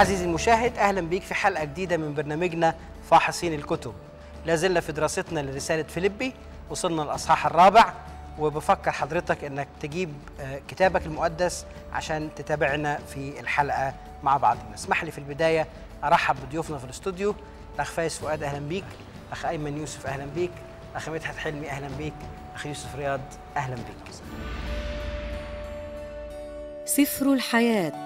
عزيزي المشاهد اهلا بيك في حلقه جديده من برنامجنا فاحصين الكتب لا زلنا في دراستنا لرساله فيليبي وصلنا للاصحاح الرابع وبفكر حضرتك انك تجيب آه، كتابك المقدس عشان تتابعنا في الحلقه مع بعضنا اسمح لي في البدايه ارحب بضيوفنا في الاستوديو الاخ فايز فؤاد اهلا بيك اخ ايمن يوسف اهلا بيك اخ مدحت حلمي اهلا بيك اخ يوسف رياض اهلا بيك سفر الحياة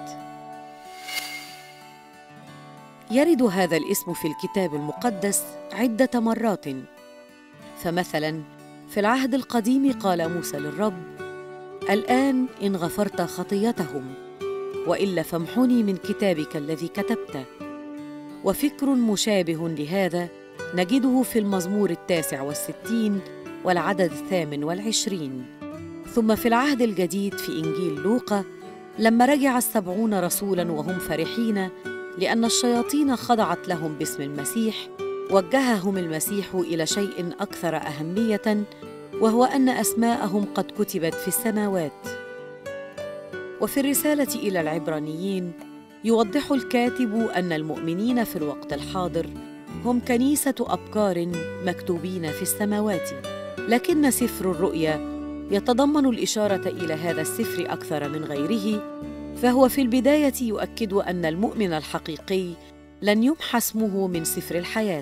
يرد هذا الاسم في الكتاب المقدس عدة مرات فمثلا في العهد القديم قال موسى للرب الآن إن غفرت خطيتهم وإلا فامحني من كتابك الذي كتبته وفكر مشابه لهذا نجده في المزمور التاسع والستين والعدد الثامن والعشرين ثم في العهد الجديد في إنجيل لوقا لما رجع السبعون رسولا وهم فرحين لأن الشياطين خضعت لهم باسم المسيح وجههم المسيح إلى شيء أكثر أهمية وهو أن أسماءهم قد كتبت في السماوات وفي الرسالة إلى العبرانيين يوضح الكاتب أن المؤمنين في الوقت الحاضر هم كنيسة أبكار مكتوبين في السماوات لكن سفر الرؤيا يتضمن الإشارة إلى هذا السفر أكثر من غيره فهو في البداية يؤكد أن المؤمن الحقيقي لن يمحى اسمه من سفر الحياة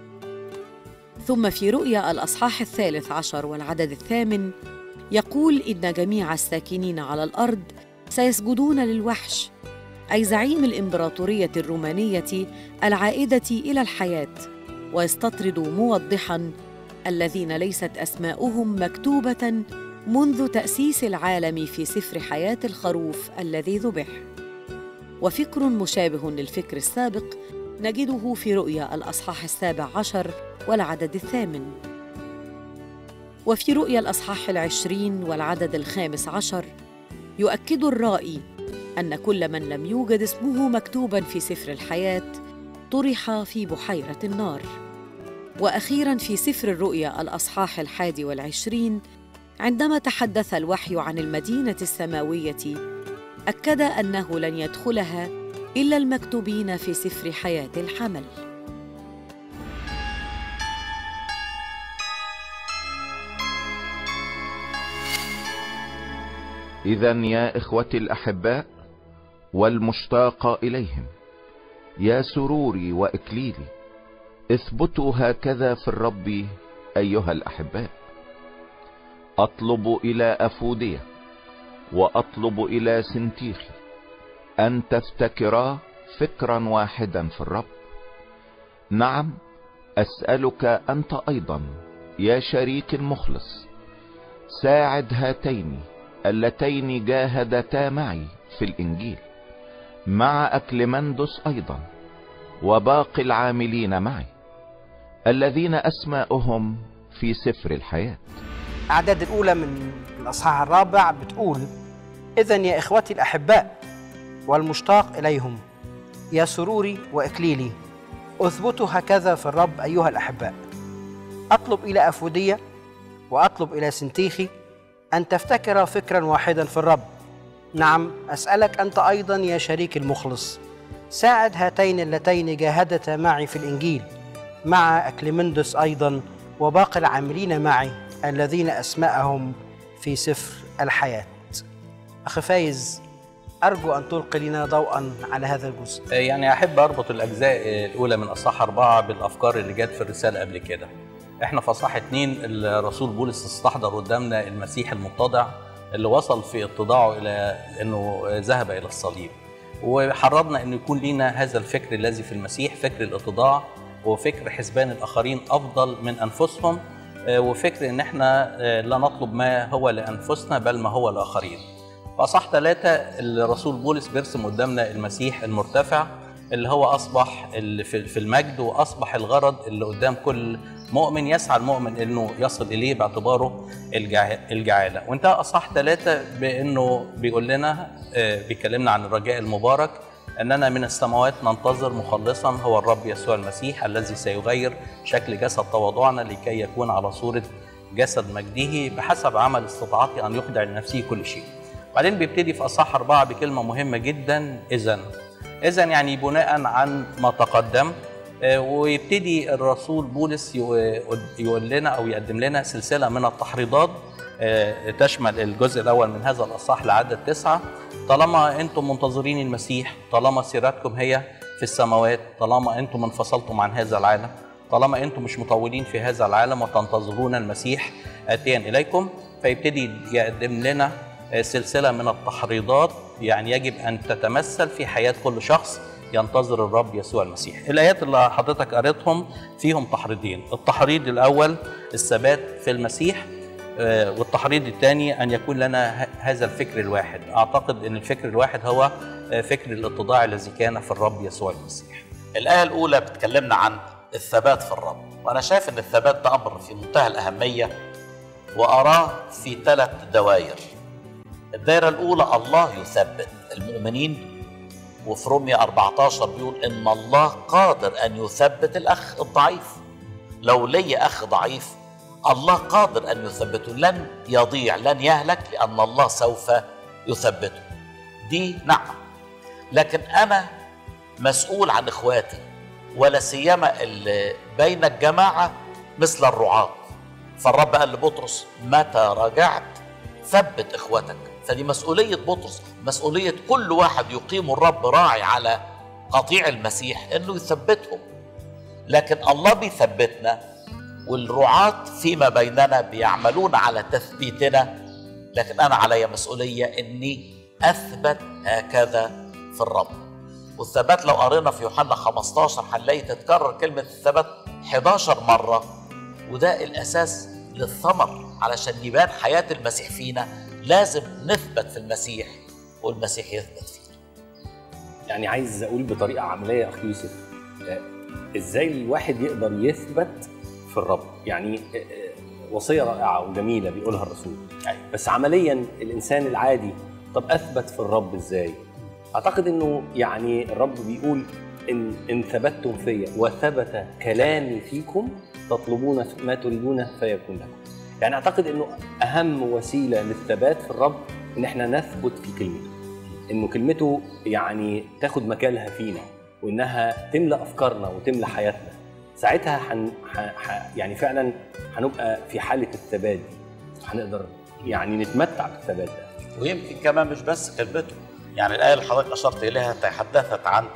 ثم في رؤيا الأصحاح الثالث عشر والعدد الثامن يقول إن جميع الساكنين على الأرض سيسجدون للوحش أي زعيم الإمبراطورية الرومانية العائدة إلى الحياة ويستطرد موضحاً الذين ليست أسماؤهم مكتوبة منذ تأسيس العالم في سفر حياة الخروف الذي ذبح وفكر مشابه للفكر السابق نجده في رؤيا الأصحاح السابع عشر والعدد الثامن وفي رؤيا الأصحاح العشرين والعدد الخامس عشر يؤكد الرائي أن كل من لم يوجد اسمه مكتوبا في سفر الحياة طرح في بحيرة النار وأخيرا في سفر الرؤيا الأصحاح الحادي والعشرين عندما تحدث الوحي عن المدينة السماوية أكد أنه لن يدخلها إلا المكتوبين في سفر حياة الحمل إذا يا إخوتي الأحباء والمشتاق إليهم يا سروري وإكليلي اثبتوا هكذا في الرب أيها الأحباء أطلب إلى أفودية وأطلب إلى سنتيخي أن تفتكرا فكرا واحدا في الرب نعم أسألك أنت أيضا يا شريك المخلص ساعد هاتين اللتين جاهدتا معي في الإنجيل مع أكلمندس أيضا وباقي العاملين معي الذين أسماؤهم في سفر الحياة الاعداد الاولى من الاصحاح الرابع بتقول اذا يا اخوتي الاحباء والمشتاق اليهم يا سروري واكليلي اثبتوا هكذا في الرب ايها الاحباء اطلب الى افوديه واطلب الى سنتيخي ان تفتكر فكرا واحدا في الرب نعم اسالك انت ايضا يا شريك المخلص ساعد هاتين اللتين جاهدتا معي في الانجيل مع اكليمندس ايضا وباقي العاملين معي الذين اسماءهم في سفر الحياه اخي فايز ارجو ان تلقي لنا ضوءا على هذا الجزء يعني احب اربط الاجزاء الاولى من اصحاح اربعه بالافكار اللي جت في الرساله قبل كده. احنا في اصحاح اتنين الرسول بولس استحضر قدامنا المسيح المتضع اللي وصل في اتضاعه الى انه ذهب الى الصليب. وحررنا ان يكون لينا هذا الفكر الذي في المسيح فكر الاتضاع وفكر حسبان الاخرين افضل من انفسهم آه، وفكر ان احنا آه، لا نطلب ما هو لانفسنا بل ما هو لاخرين. فاصح ثلاثة الرسول بولس بيرسم قدامنا المسيح المرتفع اللي هو اصبح اللي في في المجد واصبح الغرض اللي قدام كل مؤمن يسعى المؤمن انه يصل اليه باعتباره الجع- الجعاله وانتهى اصح ثلاثة بانه بيقول لنا آه، بيكلمنا عن الرجاء المبارك اننا من السماوات ننتظر مخلصا هو الرب يسوع المسيح الذي سيغير شكل جسد تواضعنا لكي يكون على صوره جسد مجده بحسب عمل استطاعته ان يخضع لنفسه كل شيء. بعدين بيبتدي في اصحاح اربعه بكلمه مهمه جدا اذا اذا يعني بناء عن ما تقدم آه، ويبتدي الرسول بولس يو- يقول لنا او يقدم لنا سلسله من التحريضات آه، تشمل الجزء الاول من هذا الاصحاح لعدد تسعه طالما انتم منتظرين المسيح طالما سيرتكم هي في السماوات طالما انتم انفصلتم عن هذا العالم طالما انتم مش مطولين في هذا العالم وتنتظرون المسيح اتيا اليكم فيبتدي يقدم لنا آه، سلسله من التحريضات يعني يجب ان تتمثل في حياه كل شخص ينتظر الرب يسوع المسيح. الايات اللي حضرتك قريتهم فيهم تحريضين، التحريض الاول الثبات في المسيح آه، والتحريض الثاني ان يكون لنا ه- هذا الفكر الواحد، اعتقد ان الفكر الواحد هو آه، فكر الاتضاع الذي كان في الرب يسوع المسيح. الآية الأولى بتكلمنا عن الثبات في الرب وأنا شايف أن الثبات ده أمر في منتهى الأهمية وأراه في ثلاث دوائر الدائرة الأولى الله يثبت المؤمنين وفي رومية 14 بيقول إن الله قادر أن يثبت الأخ الضعيف لو لي أخ ضعيف الله قادر أن يثبته لن يضيع لن يهلك لأن الله سوف يثبته دي نعمة لكن أنا مسؤول عن إخواتي ولا سيما اللي بين الجماعة مثل الرعاة فالرب قال لبطرس متى رجعت ثبت إخوتك فدي مسؤولية بطرس مسؤولية كل واحد يقيم الرب راعي على قطيع المسيح انه يثبتهم لكن الله بيثبتنا والرعاة فيما بيننا بيعملون على تثبيتنا لكن انا علي مسؤولية اني اثبت هكذا في الرب والثبات لو قرينا في يوحنا 15 هنلاقي تتكرر كلمة الثبات 11 مرة وده الأساس للثمر علشان يبان حياة المسيح فينا لازم نثبت في المسيح والمسيح يثبت فينا يعني عايز اقول بطريقه عمليه يا اخ يوسف آه، ازاي الواحد يقدر يثبت في الرب يعني آه، آه، وصيه رائعه وجميله بيقولها الرسول أيوة. بس عمليا الانسان العادي طب اثبت في الرب ازاي اعتقد انه يعني الرب بيقول ان ان ثبتتم فيا وثبت كلامي فيكم تطلبون ما تريدون فيكون لكم يعني اعتقد انه اهم وسيله للثبات في الرب ان احنا نثبت في كلمته انه كلمته يعني تاخد مكانها فينا وانها تملى افكارنا وتملى حياتنا ساعتها حن ح... ح... يعني فعلا هنبقى في حاله الثبات دي هنقدر يعني نتمتع بالثبات ده ويمكن كمان مش بس كلمته يعني الآية اللي حضرتك أشرت إليها تحدثت عن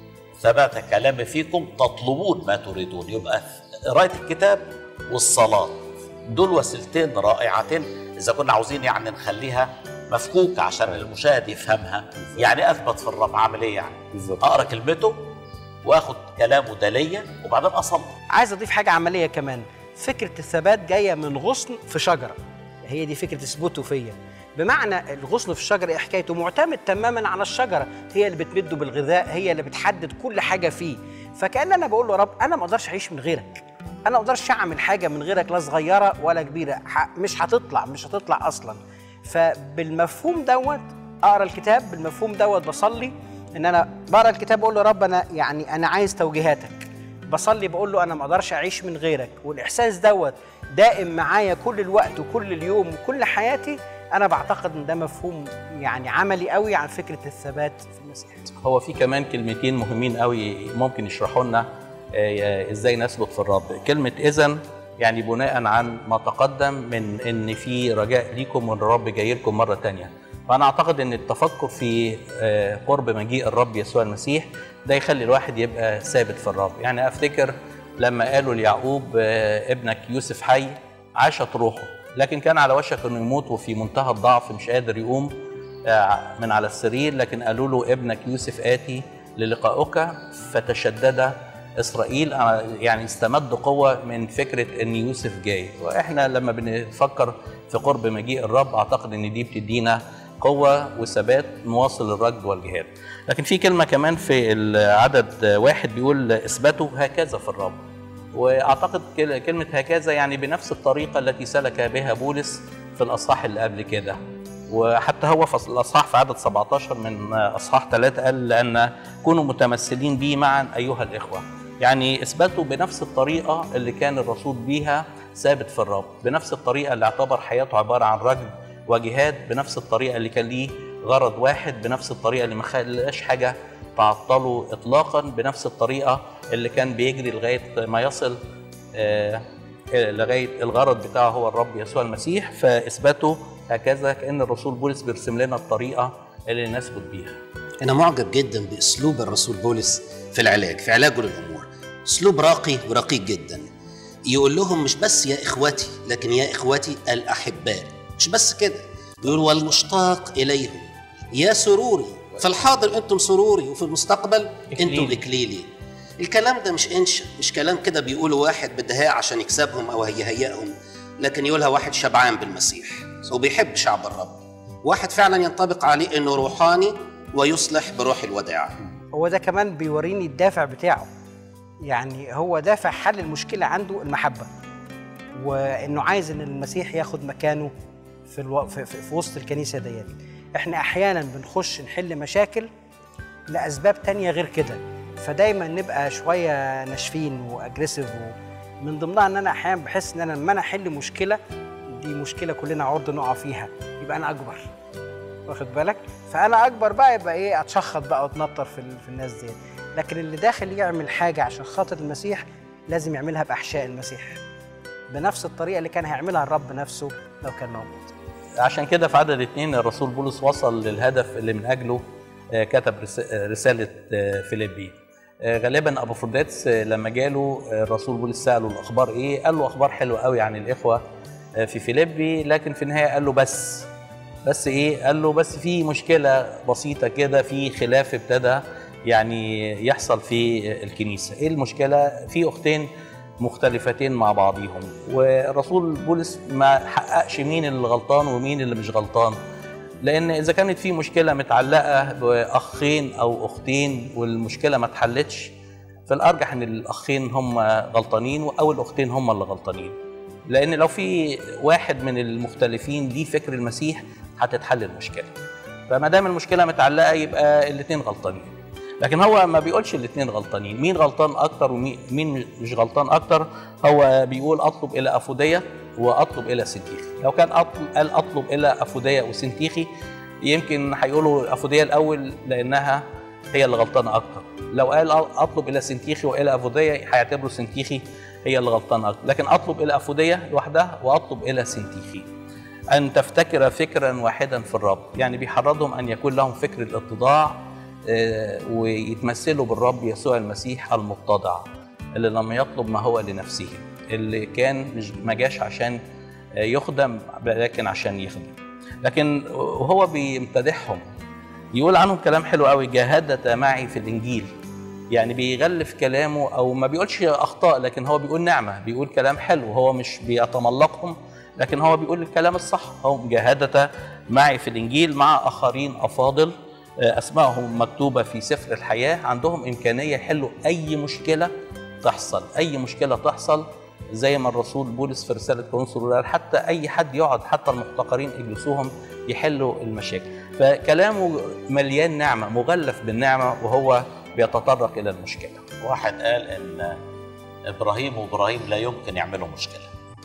ثبات كلامي فيكم تطلبون ما تريدون يبقى قراية الكتاب والصلاة دول وسيلتين رائعتين إذا كنا عاوزين يعني نخليها مفكوكة عشان المشاهد يفهمها يعني أثبت في الرب عامل إيه يعني بالظبط أقرأ كلمته وآخد كلامه ده ليا وبعدين أصلي عايز اضيف حاجه عمليه كمان فكره الثبات جايه من غصن في شجره هي دي فكره اثبته فيا بمعنى الغصن في الشجره ايه حكايته معتمد تماما على الشجره هي اللي بتمده بالغذاء هي اللي بتحدد كل حاجه فيه فكان انا بقول له يا رب انا ما اقدرش اعيش من غيرك انا ما اقدرش اعمل حاجه من غيرك لا صغيره ولا كبيره ح- مش هتطلع مش هتطلع اصلا فبالمفهوم دوت اقرا الكتاب بالمفهوم دوت بصلي ان انا بقرا الكتاب بقول له يا رب انا يعني انا عايز توجيهاتك بصلي بقول له انا ما اقدرش اعيش من غيرك والاحساس دوت دائم معايا كل الوقت وكل اليوم وكل حياتي انا بعتقد ان ده مفهوم يعني عملي قوي عن فكره الثبات في المسيح هو في كمان كلمتين مهمين قوي ممكن يشرحوا لنا آه، ازاي نثبت في الرب كلمه اذا يعني بناء عن ما تقدم من ان في رجاء ليكم وان الرب جاي لكم مره تانية فانا اعتقد ان التفكر في آه، قرب مجيء الرب يسوع المسيح ده يخلي الواحد يبقى ثابت في الرب يعني افتكر لما قالوا ليعقوب آه، ابنك يوسف حي عاشت روحه لكن كان على وشك انه يموت وفي منتهى الضعف مش قادر يقوم آه، من على السرير لكن قالوا له ابنك يوسف آتي للقائك فتشدد إسرائيل آه، يعني استمد قوة من فكرة إن يوسف جاي وإحنا لما بنفكر في قرب مجيء الرب أعتقد إن دي بتدينا قوة وثبات نواصل الركض والجهاد لكن في كلمة كمان في العدد واحد بيقول اثبتوا هكذا في الرب واعتقد كل- كلمه هكذا يعني بنفس الطريقه التي سلك بها بولس في الاصحاح اللي قبل كده وحتى هو في الاصحاح في عدد 17 من اصحاح 3 قال لان كونوا متمثلين بي معا ايها الاخوه يعني اثبتوا بنفس الطريقه اللي كان الرسول بيها ثابت في الرب بنفس الطريقه اللي اعتبر حياته عباره عن رجل وجهاد بنفس الطريقه اللي كان ليه غرض واحد بنفس الطريقه اللي ما خلاش حاجه تعطله اطلاقا بنفس الطريقه اللي كان بيجري لغايه ما يصل آه، لغايه الغرض بتاعه هو الرب يسوع المسيح فاثباته هكذا كان الرسول بولس بيرسم لنا الطريقه اللي نثبت بيها أنا معجب جدا بأسلوب الرسول بولس في العلاج في علاجه للأمور أسلوب راقي ورقيق جدا يقول لهم مش بس يا إخوتي لكن يا إخوتي الأحباء مش بس كده يقول والمشتاق إليهم يا سروري في الحاضر أنتم سروري وفي المستقبل أنتم إكليلي. إكليلي الكلام ده مش إنشا مش كلام كده بيقوله واحد بدهاء عشان يكسبهم أو هيهيئهم لكن يقولها واحد شبعان بالمسيح وبيحب شعب الرب واحد فعلا ينطبق عليه انه روحاني ويصلح بروح الوداع هو ده كمان بيوريني الدافع بتاعه يعني هو دافع حل المشكلة عنده المحبة وإنه عايز إن المسيح ياخد مكانه في, الو... في, في, في وسط الكنيسة ديت إحنا أحيانا بنخش نحل مشاكل لأسباب تانية غير كده فدايما نبقى شوية ناشفين وأجريسيف من ضمنها إن أنا أحيانا بحس إن أنا لما أنا أحل مشكلة دي مشكلة كلنا عرض نقع فيها يبقى أنا أكبر واخد بالك فانا اكبر بقى يبقى ايه اتشخط بقى واتنطر في, ال- في الناس دي لكن اللي داخل يعمل حاجه عشان خاطر المسيح لازم يعملها باحشاء المسيح بنفس الطريقه اللي كان هيعملها الرب نفسه لو كان موجود عشان كده في عدد اتنين الرسول بولس وصل للهدف اللي من اجله آه، كتب رس- آه، رساله آه، فيليبي آه، غالبا ابو فرداتس آه، لما جاله آه، الرسول بولس ساله الاخبار ايه قال له اخبار حلوه قوي عن الاخوه آه، في فيليبي لكن في النهايه قال له بس بس ايه قال له بس في مشكله بسيطه كده في خلاف ابتدى يعني يحصل في الكنيسه ايه المشكله في اختين مختلفتين مع بعضيهم والرسول بولس ما حققش مين اللي غلطان ومين اللي مش غلطان لان اذا كانت في مشكله متعلقه باخين او اختين والمشكله ما اتحلتش فالارجح ان الاخين هم غلطانين او الاختين هم اللي غلطانين لان لو في واحد من المختلفين ليه فكر المسيح هتتحل المشكله فما دام المشكله متعلقه يبقى الاثنين غلطانين لكن هو ما بيقولش الاثنين غلطانين مين غلطان اكتر ومين مين مش غلطان اكتر هو بيقول اطلب الى افوديه واطلب الى سنتيخي لو كان أطلب قال اطلب الى افوديه وسنتيخي يمكن هيقولوا افوديه الاول لانها هي اللي غلطانه اكتر لو قال اطلب الى سنتيخي والى افوديه هيعتبروا سنتيخي هي اللي غلطانه اكتر لكن اطلب الى افوديه لوحدها واطلب الى سنتيخي ان تفتكر فكرا واحدا في الرب يعني بيحرضهم ان يكون لهم فكر الاتضاع آه، ويتمثلوا بالرب يسوع المسيح المتضع اللي لم يطلب ما هو لنفسه اللي كان مش ما جاش عشان آه، يخدم لكن عشان يخدم لكن وهو بيمتدحهم يقول عنهم كلام حلو قوي جاهدت معي في الانجيل يعني بيغلف كلامه او ما بيقولش اخطاء لكن هو بيقول نعمه بيقول كلام حلو هو مش بيتملقهم لكن هو بيقول الكلام الصح هم جاهدت معي في الانجيل مع اخرين افاضل آه، اسمائهم مكتوبه في سفر الحياه عندهم امكانيه يحلوا اي مشكله تحصل اي مشكله تحصل زي ما الرسول بولس في رساله كورنثوس قال حتى اي حد يقعد حتى المحتقرين اجلسوهم يحلوا المشاكل فكلامه مليان نعمه مغلف بالنعمه وهو بيتطرق الى المشكله واحد قال ان ابراهيم وابراهيم لا يمكن يعملوا مشكله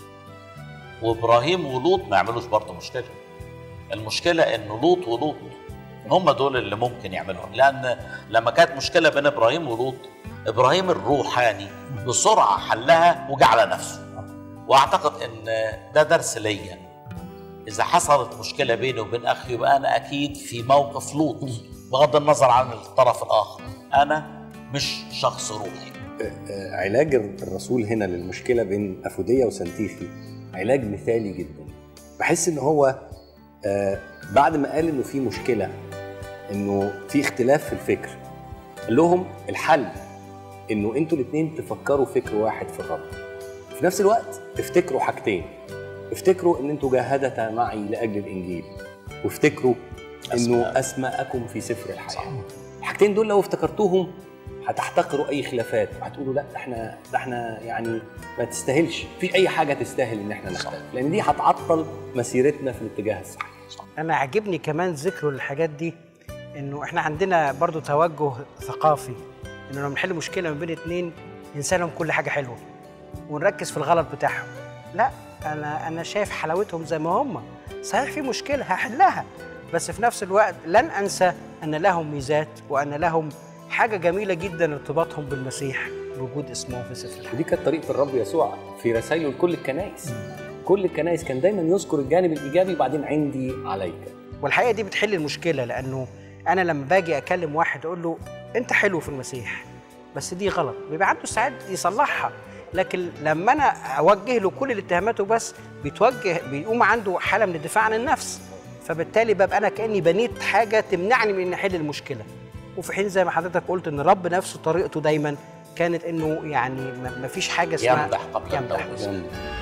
وابراهيم ولوط ما يعملوش برضه مشكله المشكله ان لوط ولوط هم دول اللي ممكن يعملوها لان لما كانت مشكله بين ابراهيم ولوط ابراهيم الروحاني بسرعه حلها وجا على نفسه واعتقد ان ده درس ليا اذا حصلت مشكله بيني وبين اخي يبقى انا اكيد في موقف لوط بغض النظر عن الطرف الاخر انا مش شخص روحي آه، علاج الرسول هنا للمشكله بين افوديه وسنتيخي علاج مثالي جدا بحس ان هو آه، بعد ما قال انه في مشكله انه في اختلاف في الفكر قال لهم الحل انه انتوا الاثنين تفكروا فكر واحد في الرب في نفس الوقت افتكروا حاجتين افتكروا ان انتوا جاهدتا معي لاجل الانجيل وافتكروا انه أسماء. اسماءكم في سفر الحياه الحاجتين دول لو افتكرتوهم هتحتقروا اي خلافات وهتقولوا لا ده احنا ده احنا يعني ما تستاهلش مفيش اي حاجه تستاهل ان احنا نختلف لان دي هتعطل مسيرتنا في الاتجاه الصحيح انا عاجبني كمان ذكره للحاجات دي انه احنا عندنا برضو توجه ثقافي انه لما نحل مشكله ما بين اتنين ننسى لهم كل حاجه حلوه ونركز في الغلط بتاعهم لا انا انا شايف حلاوتهم زي ما هم صحيح في مشكله هحلها بس في نفس الوقت لن انسى ان لهم ميزات وان لهم حاجه جميله جدا ارتباطهم بالمسيح بوجود اسمهم في سفر الحياه ودي كانت طريقه الرب يسوع في رسائله لكل الكنائس كل الكنائس كان دايما يذكر الجانب الايجابي وبعدين عندي عليك والحقيقه دي بتحل المشكله لانه انا لما باجي اكلم واحد اقول له انت حلو في المسيح بس دي غلط بيبقى عنده ساعات يصلحها لكن لما انا اوجه له كل الاتهامات وبس بيتوجه بيقوم عنده حاله من الدفاع عن النفس فبالتالي ببقى انا كاني بنيت حاجه تمنعني من ان احل المشكله وفي حين زي ما حضرتك قلت ان الرب نفسه طريقته دايما كانت انه يعني ما ما فيش حاجه اسمها يمدح قبل يمدح التوبيخ.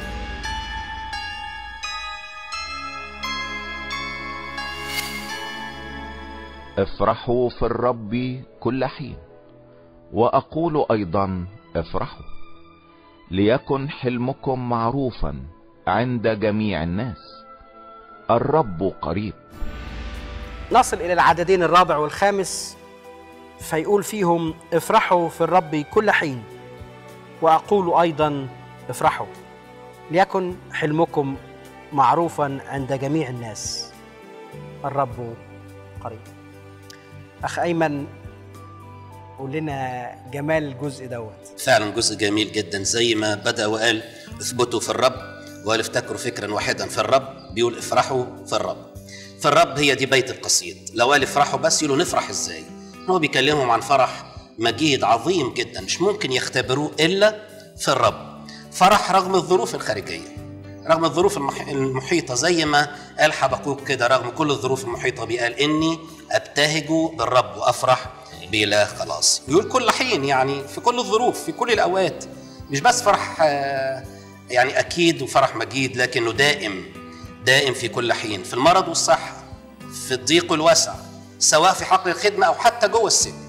افرحوا في الرب كل حين واقول ايضا افرحوا ليكن حلمكم معروفا عند جميع الناس الرب قريب نصل إلى العددين الرابع والخامس فيقول فيهم افرحوا في الرب كل حين وأقول أيضا افرحوا ليكن حلمكم معروفا عند جميع الناس الرب قريب أخ أيمن قول لنا جمال الجزء دوت فعلا جزء جميل جدا زي ما بدأ وقال اثبتوا في الرب وقال افتكروا فكرا واحدا في الرب بيقول افرحوا في الرب في الرب هي دي بيت القصيد لو قال افرحوا بس يقولوا نفرح ازاي هو بيكلمهم عن فرح مجيد عظيم جدا مش ممكن يختبروه الا في الرب فرح رغم الظروف الخارجيه رغم الظروف المح- المحيطة زي ما قال حبقوك كده رغم كل الظروف المحيطة بيه قال إني أبتهج بالرب وأفرح بلا خلاص يقول كل حين يعني في كل الظروف في كل الأوقات مش بس فرح آه، يعني أكيد وفرح مجيد لكنه دائم دائم في كل حين في المرض والصحة في الضيق والوسع سواء في حقل الخدمة أو حتى جوه السجن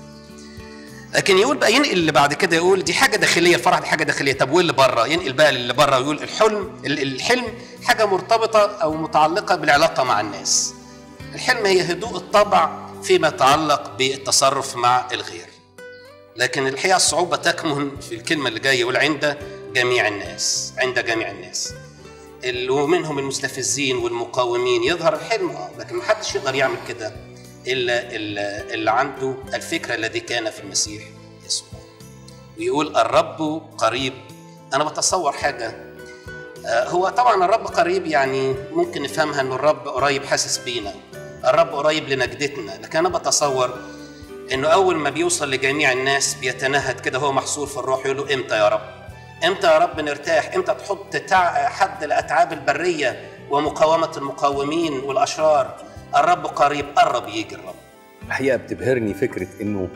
لكن يقول بقى ينقل اللي بعد كده يقول دي حاجه داخليه الفرح دي حاجه داخليه طب وايه اللي بره ينقل بقى اللي بره ويقول الحلم ال- الحلم حاجه مرتبطه او متعلقه بالعلاقه مع الناس الحلم هي هدوء الطبع فيما يتعلق بالتصرف مع الغير لكن الحقيقه الصعوبه تكمن في الكلمه اللي جايه يقول عند جميع الناس عند جميع الناس اللي ومنهم المستفزين والمقاومين يظهر الحلم اه لكن محدش يقدر يعمل كده الا اللي اللي عنده الفكره الذي كان في المسيح يسوع ويقول الرب قريب انا بتصور حاجه آه، هو طبعا الرب قريب يعني ممكن نفهمها ان الرب قريب حاسس بينا الرب قريب لنجدتنا لكن انا بتصور انه اول ما بيوصل لجميع الناس بيتنهد كده هو محصور في الروح يقول له امتى يا رب امتى يا رب نرتاح امتى تحط تع... حد لاتعاب البريه ومقاومه المقاومين والاشرار الرب قريب قرب يجي الرب الحقيقه بتبهرني فكره انه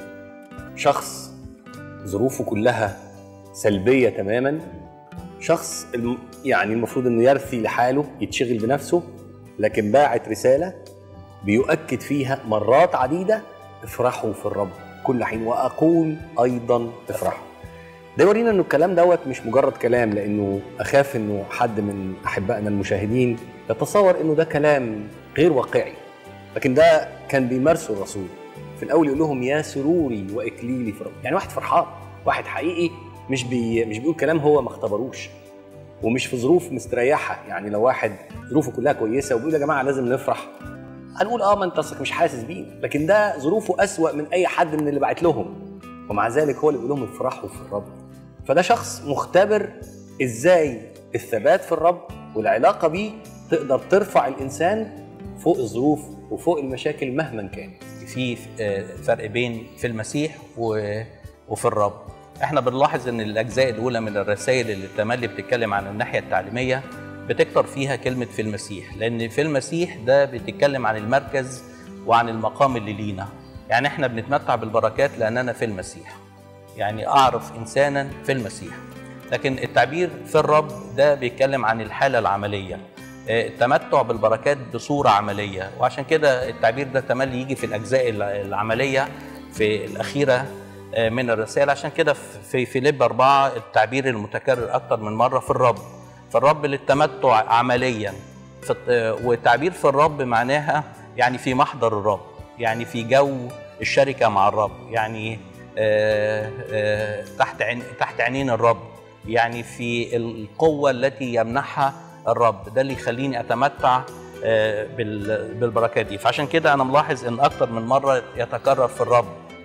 شخص ظروفه كلها سلبيه تماما شخص الم... يعني المفروض انه يرثي لحاله يتشغل بنفسه لكن باعت رساله بيؤكد فيها مرات عديده افرحوا في الرب كل حين واقول ايضا افرحوا ده يورينا انه الكلام دوت مش مجرد كلام لانه اخاف انه حد من احبائنا المشاهدين يتصور انه ده كلام غير واقعي لكن ده كان بيمارسه الرسول في الاول يقول لهم يا سروري واكليلي في الرب يعني واحد فرحان واحد حقيقي مش بي مش بيقول كلام هو ما اختبروش ومش في ظروف مستريحه يعني لو واحد ظروفه كلها كويسه وبيقول يا جماعه لازم نفرح هنقول اه ما انت اصلك مش حاسس بيه لكن ده ظروفه اسوأ من اي حد من اللي بعت لهم ومع ذلك هو اللي بيقول لهم افرحوا في الرب فده شخص مختبر ازاي الثبات في الرب والعلاقه بيه تقدر ترفع الانسان فوق الظروف وفوق المشاكل مهما كانت في آه، فرق بين في المسيح و- وفي الرب احنا بنلاحظ ان الاجزاء الاولى من الرسائل اللي التملي بتتكلم عن الناحيه التعليميه بتكتر فيها كلمه في المسيح لان في المسيح ده بتتكلم عن المركز وعن المقام اللي لينا يعني احنا بنتمتع بالبركات لاننا في المسيح يعني اعرف انسانا في المسيح لكن التعبير في الرب ده بيتكلم عن الحاله العمليه آه، التمتع بالبركات بصوره عمليه وعشان كده التعبير ده تملي يجي في الاجزاء الع- العمليه في الاخيره آه، من الرسائل عشان كده في فيليب أربعة التعبير المتكرر أكتر من مرة في الرب فالرب للتمتع عمليا في الت- آه، والتعبير في الرب معناها يعني في محضر الرب يعني في جو الشركة مع الرب يعني آه، آه، تحت عين تحت عينين الرب يعني في القوة التي يمنحها الرب ده اللي يخليني أتمتع آه، بال- بالبركات دي فعشان كده أنا ملاحظ إن أكتر من مرة يتكرر في الرب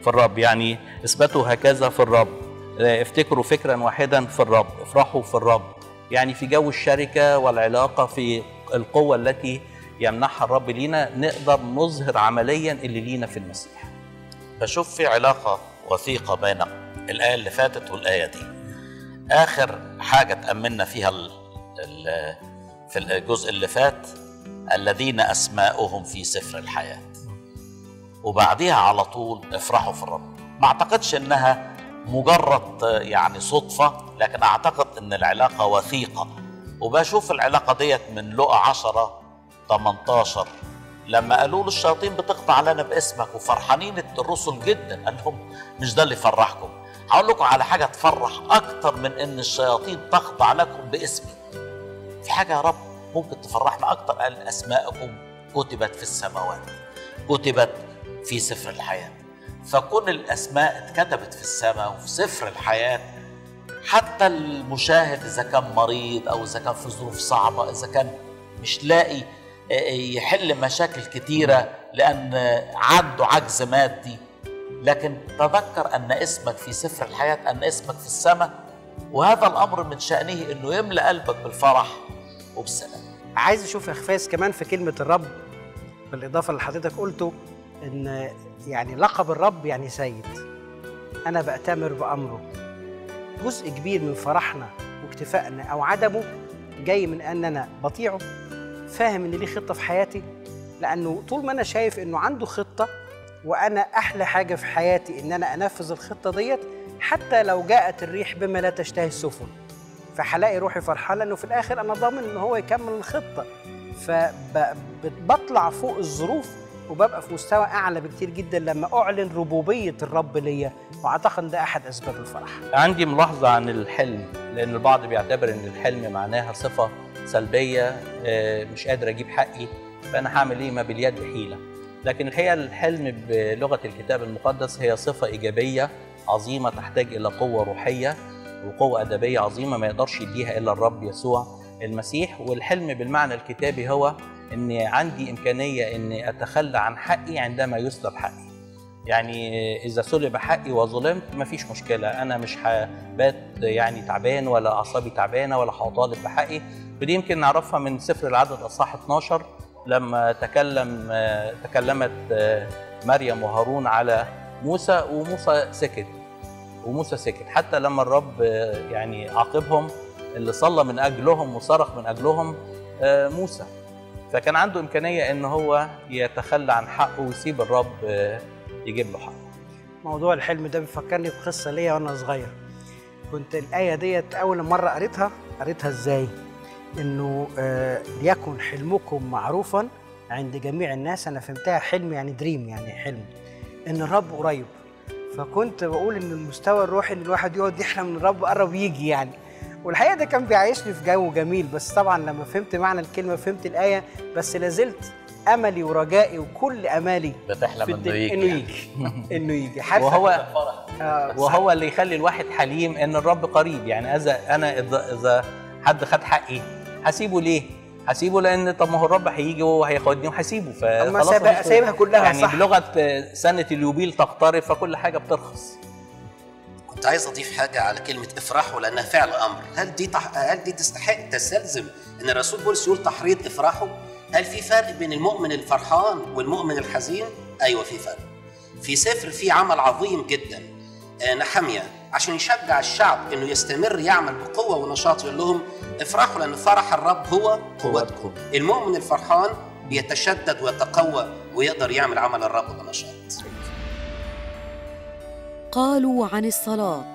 في الرب يعني اثبتوا هكذا في الرب آه، افتكروا فكرا واحدا في الرب افرحوا في الرب يعني في جو الشركة والعلاقة في القوة التي يمنحها الرب لينا نقدر نظهر عمليا اللي لينا في المسيح بشوف في علاقة وثيقة بين الآية اللي فاتت والآية دي آخر حاجة تأملنا فيها ال ال في الجزء اللي فات الذين أسماؤهم في سفر الحياة وبعديها على طول افرحوا في الرب ما أعتقدش إنها مجرد يعني صدفة لكن أعتقد إن العلاقة وثيقة وبشوف العلاقة ديت من لقى عشرة 18 لما قالوا له الشياطين بتقطع لنا باسمك وفرحانين الرسل جدا قال لهم مش ده اللي يفرحكم هقول لكم على حاجه تفرح اكتر من ان الشياطين تخضع لكم باسمي في حاجه يا رب ممكن تفرحنا اكتر قال اسماءكم كتبت في السماوات كتبت في سفر الحياه فكون الاسماء اتكتبت في السماء وفي سفر الحياه حتى المشاهد اذا كان مريض او اذا كان في ظروف صعبه اذا كان مش لاقي يحل مشاكل كتيرة لأن عنده عجز مادي لكن تذكر أن اسمك في سفر الحياة أن اسمك في السماء وهذا الأمر من شأنه أنه يملأ قلبك بالفرح وبالسلام عايز اشوف يا خفاس كمان في كلمه الرب بالاضافه اللي حضرتك قلته ان يعني لقب الرب يعني سيد انا بأتمر بامره جزء كبير من فرحنا واكتفائنا او عدمه جاي من ان انا بطيعه فاهم ان ليه خطه في حياتي لانه طول ما انا شايف انه عنده خطه وانا احلى حاجه في حياتي ان انا انفذ الخطه ديت حتى لو جاءت الريح بما لا تشتهي السفن فهلاقي روحي فرحان لانه في الاخر انا ضامن ان هو يكمل الخطه فبطلع فوق الظروف وببقى في مستوى اعلى بكتير جدا لما اعلن ربوبيه الرب ليا واعتقد ده احد اسباب الفرح عندي ملاحظة عن الحلم لأن البعض بيعتبر إن الحلم معناها صفة سلبية آه، مش قادر أجيب حقي فأنا هعمل إيه ما باليد حيلة لكن الحقيقة الحلم بلغة الكتاب المقدس هي صفة إيجابية عظيمة تحتاج إلى قوة روحية وقوة أدبية عظيمة ما يقدرش يديها إلا الرب يسوع المسيح والحلم بالمعنى الكتابي هو إن عندي إمكانية إني أتخلى عن حقي عندما يسلب حقي يعني اذا سلب حقي وظلمت مفيش مشكله انا مش هبات يعني تعبان ولا اعصابي تعبانه ولا هطالب بحقي ودي يمكن نعرفها من سفر العدد اصحاح 12 لما تكلم آه، تكلمت آه، مريم وهارون على موسى وموسى سكت وموسى سكت حتى لما الرب آه، يعني عاقبهم اللي صلى من اجلهم وصرخ من اجلهم آه، موسى فكان عنده امكانيه ان هو يتخلى عن حقه ويسيب الرب آه، يجيب له حقه موضوع الحلم ده بيفكرني بقصه ليا وانا صغير كنت الايه ديت اول مره قريتها قريتها ازاي انه آه ليكن حلمكم معروفا عند جميع الناس انا فهمتها حلم يعني دريم يعني حلم ان الرب قريب فكنت بقول ان المستوى الروحي ان الواحد يقعد يحلم ان الرب قرب يجي يعني والحقيقه ده كان بيعيشني في جو جميل بس طبعا لما فهمت معنى الكلمه فهمت الايه بس لازلت املي ورجائي وكل امالي بتحلم في انه الدنيا يجي انه يعني. يجي انه يجي حتى وهو آه وهو اللي يخلي الواحد حليم ان الرب قريب يعني اذا انا اذا اذا حد خد حقي هسيبه ليه؟ هسيبه لان طب ما هو الرب هيجي وهو هياخدني وهسيبه أما فخلاص سايبها- مفيش- سايبها كلها يعني صح. بلغه آه، سنه اليوبيل تقترب فكل حاجه بترخص كنت عايز اضيف حاجه على كلمه افرحوا لانها فعل امر هل دي تح... هل دي تستحق تستلزم ان الرسول بولس يقول تحريض افرحوا هل في فرق بين المؤمن الفرحان والمؤمن الحزين ايوه في فرق في سفر في عمل عظيم جدا آه، نحمية عشان يشجع الشعب انه يستمر يعمل بقوه ونشاط يقول لهم افرحوا لان فرح الرب هو قوتكم المؤمن الفرحان بيتشدد ويتقوى ويقدر يعمل عمل الرب بنشاط قالوا عن الصلاه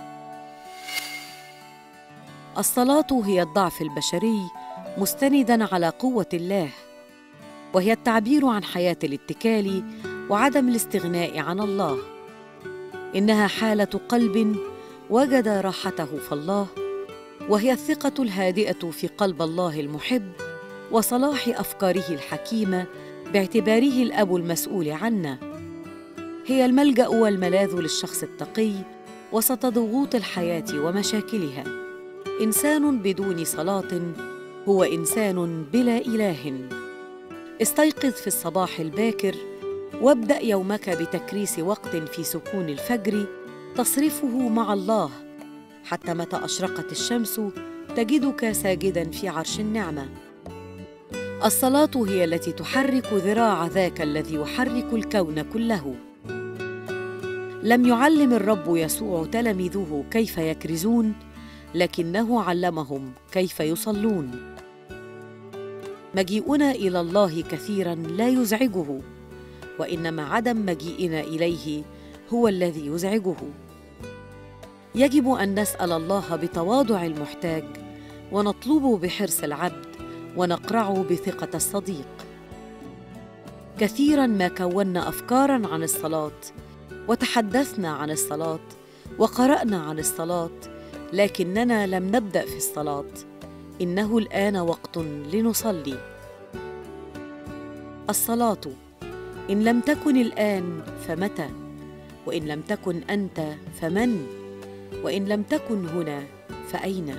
الصلاه هي الضعف البشري مستندا على قوه الله وهي التعبير عن حياه الاتكال وعدم الاستغناء عن الله انها حاله قلب وجد راحته في الله وهي الثقه الهادئه في قلب الله المحب وصلاح افكاره الحكيمه باعتباره الاب المسؤول عنا هي الملجا والملاذ للشخص التقي وسط ضغوط الحياه ومشاكلها انسان بدون صلاه هو انسان بلا اله استيقظ في الصباح الباكر وابدأ يومك بتكريس وقت في سكون الفجر تصرفه مع الله حتى متى أشرقت الشمس تجدك ساجدا في عرش النعمة الصلاة هي التي تحرك ذراع ذاك الذي يحرك الكون كله لم يعلم الرب يسوع تلاميذه كيف يكرزون لكنه علمهم كيف يصلون مجيئنا الى الله كثيرا لا يزعجه وانما عدم مجيئنا اليه هو الذي يزعجه يجب ان نسال الله بتواضع المحتاج ونطلبه بحرص العبد ونقرعه بثقه الصديق كثيرا ما كونا افكارا عن الصلاه وتحدثنا عن الصلاه وقرانا عن الصلاه لكننا لم نبدا في الصلاه انه الان وقت لنصلي الصلاه ان لم تكن الان فمتى وان لم تكن انت فمن وان لم تكن هنا فاين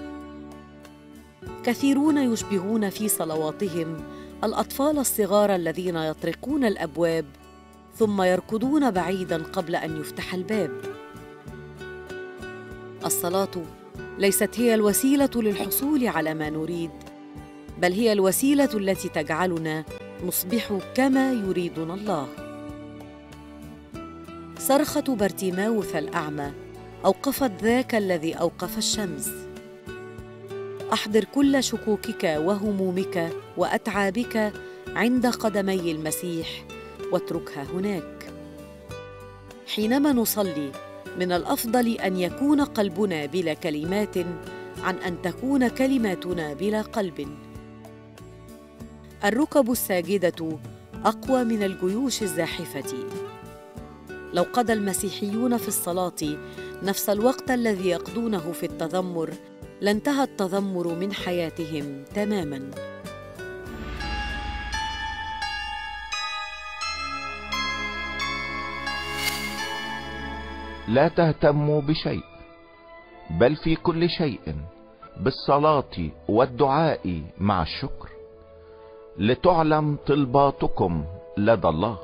كثيرون يشبهون في صلواتهم الاطفال الصغار الذين يطرقون الابواب ثم يركضون بعيدا قبل ان يفتح الباب الصلاه ليست هي الوسيله للحصول على ما نريد بل هي الوسيله التي تجعلنا نصبح كما يريدنا الله صرخه برتيماوث الاعمى اوقفت ذاك الذي اوقف الشمس احضر كل شكوكك وهمومك واتعابك عند قدمي المسيح واتركها هناك حينما نصلي من الافضل ان يكون قلبنا بلا كلمات عن ان تكون كلماتنا بلا قلب الركب الساجده اقوى من الجيوش الزاحفه لو قضى المسيحيون في الصلاه نفس الوقت الذي يقضونه في التذمر لانتهى التذمر من حياتهم تماما لا تهتموا بشيء بل في كل شيء بالصلاة والدعاء مع الشكر لتعلم طلباتكم لدى الله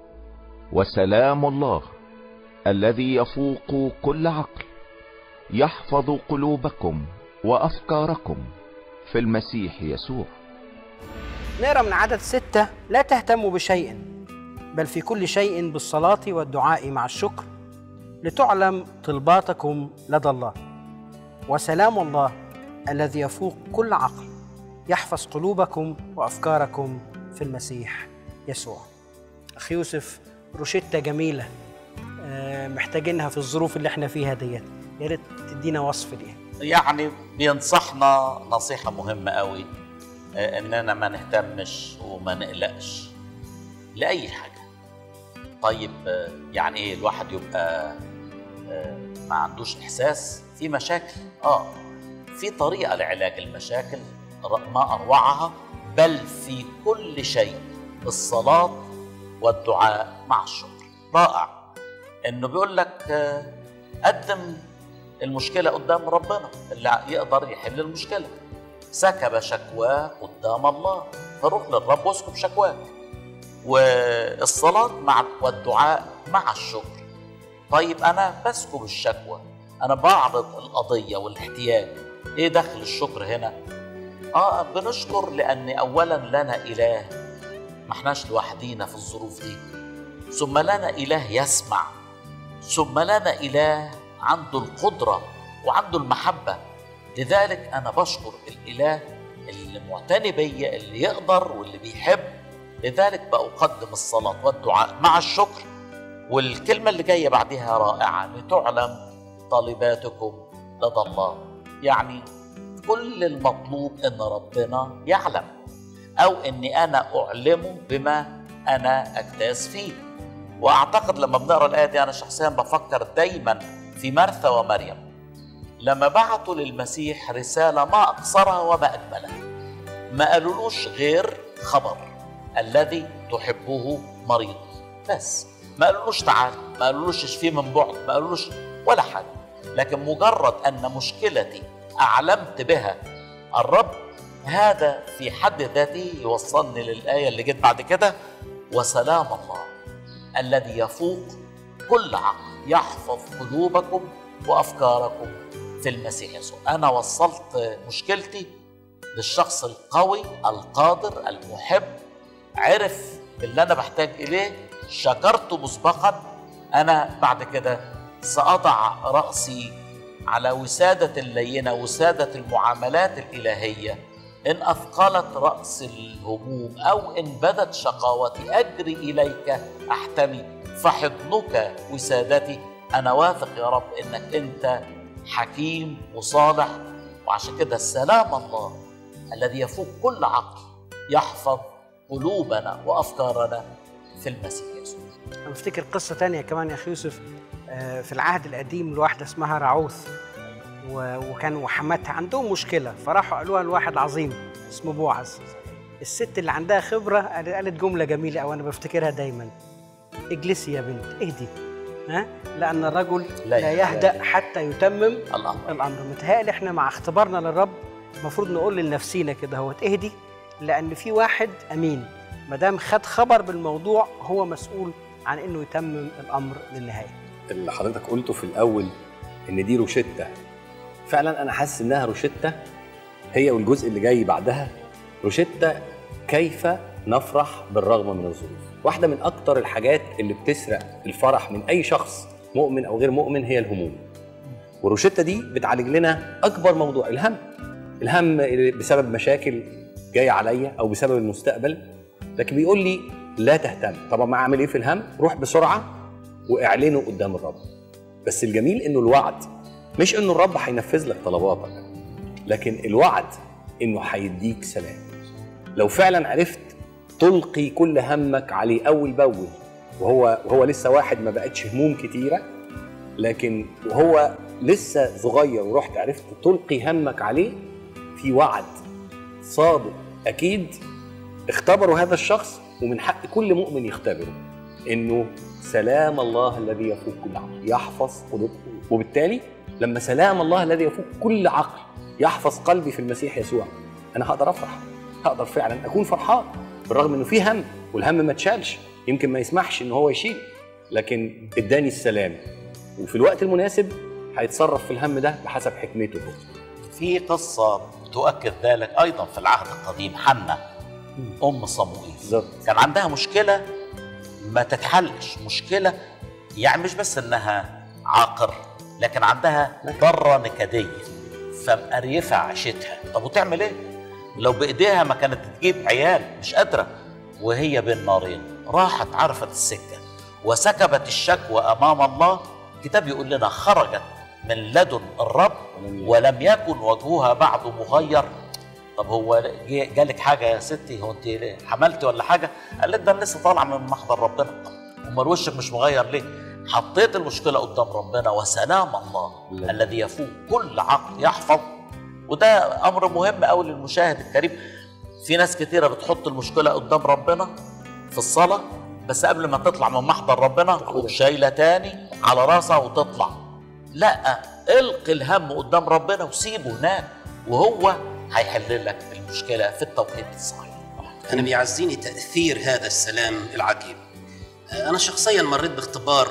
وسلام الله الذي يفوق كل عقل يحفظ قلوبكم وافكاركم في المسيح يسوع نقرا من عدد ستة لا تهتموا بشيء بل في كل شيء بالصلاة والدعاء مع الشكر لتعلم طلباتكم لدى الله وسلام الله الذي يفوق كل عقل يحفظ قلوبكم وافكاركم في المسيح يسوع اخي يوسف روشتة جميلة آه، محتاجينها في الظروف اللي احنا فيها ديت يا ريت تدينا وصف ليها يعني بينصحنا نصيحة مهمة قوي آه، إننا ما نهتمش وما نقلقش لأي حاجة طيب آه، يعني إيه الواحد يبقى آه، ما عندوش إحساس في مشاكل آه في طريقة لعلاج المشاكل ر- ما أروعها بل في كل شيء بالصلاة والدعاء مع الشكر رائع إنه بيقول لك آه، قدم المشكلة قدام ربنا اللي يقدر يحل المشكلة سكب شكواه قدام الله فروح للرب واسكب شكواك والصلاة مع والدعاء مع الشكر طيب أنا بسكب الشكوى أنا بعرض القضية والاحتياج إيه دخل الشكر هنا؟ آه بنشكر لأن أولا لنا إله ما احناش لوحدينا في الظروف دي ثم لنا إله يسمع ثم لنا إله عنده القدرة وعنده المحبة لذلك أنا بشكر الإله اللي معتني بيا اللي يقدر واللي بيحب لذلك بقدم الصلاة والدعاء مع الشكر والكلمة اللي جاية بعدها رائعة لتعلم طالباتكم لدى الله يعني كل المطلوب ان ربنا يعلم او اني انا اعلمه بما انا اجتاز فيه واعتقد لما بنقرا الايه دي انا شخصيا بفكر دايما في مرثا ومريم لما بعتوا للمسيح رساله ما اقصرها وما اجملها ما قالولوش غير خبر الذي تحبه مريض بس ما قالولوش تعال ما قالولوش اشفيه من بعد ما قالولوش ولا حاجه لكن مجرد ان مشكلتي اعلمت بها الرب هذا في حد ذاته يوصلني للايه اللي جت بعد كده وسلام الله الذي يفوق كل عقل يحفظ قلوبكم وافكاركم في المسيح يسوع انا وصلت مشكلتي للشخص القوي القادر المحب عرف اللي انا بحتاج اليه شكرته مسبقا انا بعد كده ساضع راسي على وساده اللينه وساده المعاملات الالهيه ان اثقلت راس الهموم او ان بدت شقاوتي اجري اليك احتمي فحضنك وسادتي انا واثق يا رب انك انت حكيم وصالح وعشان كده سلام الله الذي يفوق كل عقل يحفظ قلوبنا وافكارنا في المسيح يسوع انا بفتكر قصه تانية كمان يا اخي يوسف آه، في العهد القديم لواحده اسمها رعوث و- وكان وحماتها عندهم مشكله فراحوا قالوها لواحد عظيم اسمه بوعز الست اللي عندها خبره قال- قالت جمله جميله او انا بفتكرها دايما اجلسي يا بنت اهدي ها لان الرجل لا لا يهدأ حتى يتمم الامر الامر متهيألي احنا مع اختبارنا للرب المفروض نقول لنفسينا كده هو اهدي لان في واحد امين ما دام خد خبر بالموضوع هو مسؤول عن انه يتمم الامر للنهايه اللي حضرتك قلته في الاول ان دي روشته فعلا انا حاسس انها روشته هي والجزء اللي جاي بعدها روشته كيف نفرح بالرغم من الظروف واحده من اكتر الحاجات اللي بتسرق الفرح من اي شخص مؤمن او غير مؤمن هي الهموم والروشته دي بتعالج لنا اكبر موضوع الهم الهم بسبب مشاكل جايه عليا او بسبب المستقبل لكن بيقول لي لا تهتم طبعا ما اعمل ايه في الهم روح بسرعه واعلنه قدام الرب بس الجميل انه الوعد مش انه الرب هينفذ لك طلباتك لكن الوعد انه هيديك سلام لو فعلا عرفت تلقي كل همك عليه اول باول وهو وهو لسه واحد ما بقتش هموم كتيره لكن وهو لسه صغير ورحت عرفت تلقي همك عليه في وعد صادق اكيد اختبروا هذا الشخص ومن حق كل مؤمن يختبره انه سلام الله الذي يفوق كل عقل يحفظ قلوبكم وبالتالي لما سلام الله الذي يفوق كل عقل يحفظ قلبي في المسيح يسوع انا هقدر افرح هقدر فعلا اكون فرحان بالرغم انه في هم والهم ما اتشالش يمكن ما يسمحش ان هو يشيل لكن اداني السلام وفي الوقت المناسب هيتصرف في الهم ده بحسب حكمته هو في قصة تؤكد ذلك أيضا في العهد القديم حنة أم صموئيل بالظبط كان عندها مشكلة ما تتحلش مشكلة يعني مش بس إنها عاقر لكن عندها ضرة نكدية فمقريفة عيشتها طب وتعمل إيه؟ لو بإيديها ما كانت تجيب عيال مش قادرة وهي بين نارين راحت عرفت السكة وسكبت الشكوى أمام الله الكتاب يقول لنا خرجت من لدن الرب ولم يكن وجهها بعد مغير طب هو جه- جالك حاجه يا ستي هو انت حملتي ولا حاجه؟ قالت ده انا لسه طالعه من محضر ربنا امال وشك مش مغير ليه؟ حطيت المشكله قدام ربنا وسلام الله لا. الذي يفوق كل عقل يحفظ وده امر مهم قوي للمشاهد الكريم في ناس كتيره بتحط المشكله قدام ربنا في الصلاه بس قبل ما تطلع من محضر ربنا تقوم شايله تاني على راسها وتطلع لا القي الهم قدام ربنا وسيبه هناك وهو هيحل لك المشكله في التوقيت الصحيح أنا بيعزيني تأثير هذا السلام العجيب أنا شخصيا مريت باختبار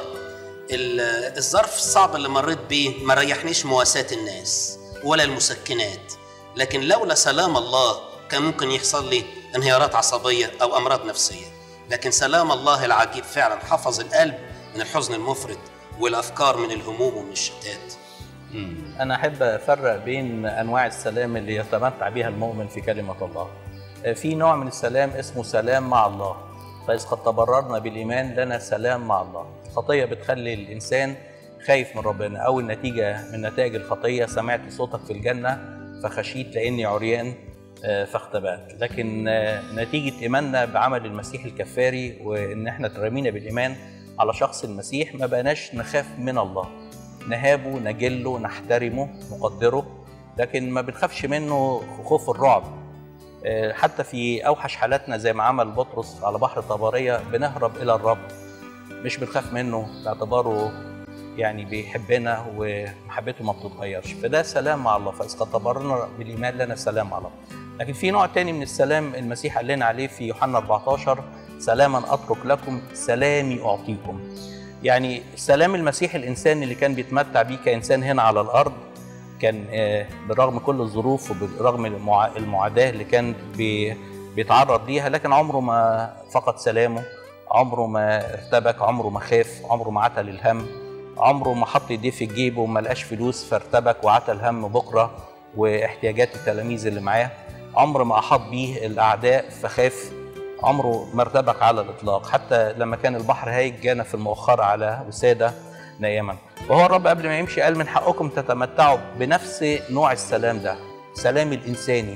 ال- الظرف الصعب اللي مريت بيه ما ريحنيش مواساة الناس ولا المسكنات لكن لولا سلام الله كان ممكن يحصل لي انهيارات عصبية أو أمراض نفسية لكن سلام الله العجيب فعلا حفظ القلب من الحزن المفرط والأفكار من الهموم ومن الشتات أنا أحب أفرق بين أنواع السلام اللي يتمتع بها المؤمن في كلمة الله. في نوع من السلام اسمه سلام مع الله، فإذ قد تبررنا بالإيمان لنا سلام مع الله. الخطية بتخلي الإنسان خايف من ربنا أو النتيجة من نتائج الخطية سمعت صوتك في الجنة فخشيت لأني عريان آه، فاختبأت لكن آه، نتيجة إيماننا بعمل المسيح الكفاري وإن إحنا ترمينا بالإيمان على شخص المسيح ما بقناش نخاف من الله نهابه نجله نحترمه نقدره لكن ما بنخافش منه خوف الرعب آه، حتى في اوحش حالاتنا زي ما عمل بطرس على بحر طبريه بنهرب الى الرب مش بنخاف منه باعتباره يعني بيحبنا ومحبته ما بتتغيرش فده سلام مع الله فاذا قد تبررنا بالايمان لنا سلام مع الله لكن في نوع تاني من السلام المسيح قال لنا عليه في يوحنا 14 سلاما اترك لكم سلامي اعطيكم يعني سلام المسيح الانسان اللي كان بيتمتع بيه كانسان هنا على الارض كان آه، بالرغم كل الظروف وبالرغم المعا- المعاداه اللي كان بي- بيتعرض ليها لكن عمره ما فقد سلامه عمره ما ارتبك عمره ما خاف عمره ما عتل الهم عمره ما حط ايديه في الجيب وما لقاش فلوس فارتبك وعتل هم بكره واحتياجات التلاميذ اللي معاه عمر ما احاط بيه الاعداء فخاف عمره ما ارتبك على الاطلاق حتى لما كان البحر هايج جانا في المؤخره على وساده نائما وهو الرب قبل ما يمشي قال من حقكم تتمتعوا بنفس نوع السلام ده سلام الانساني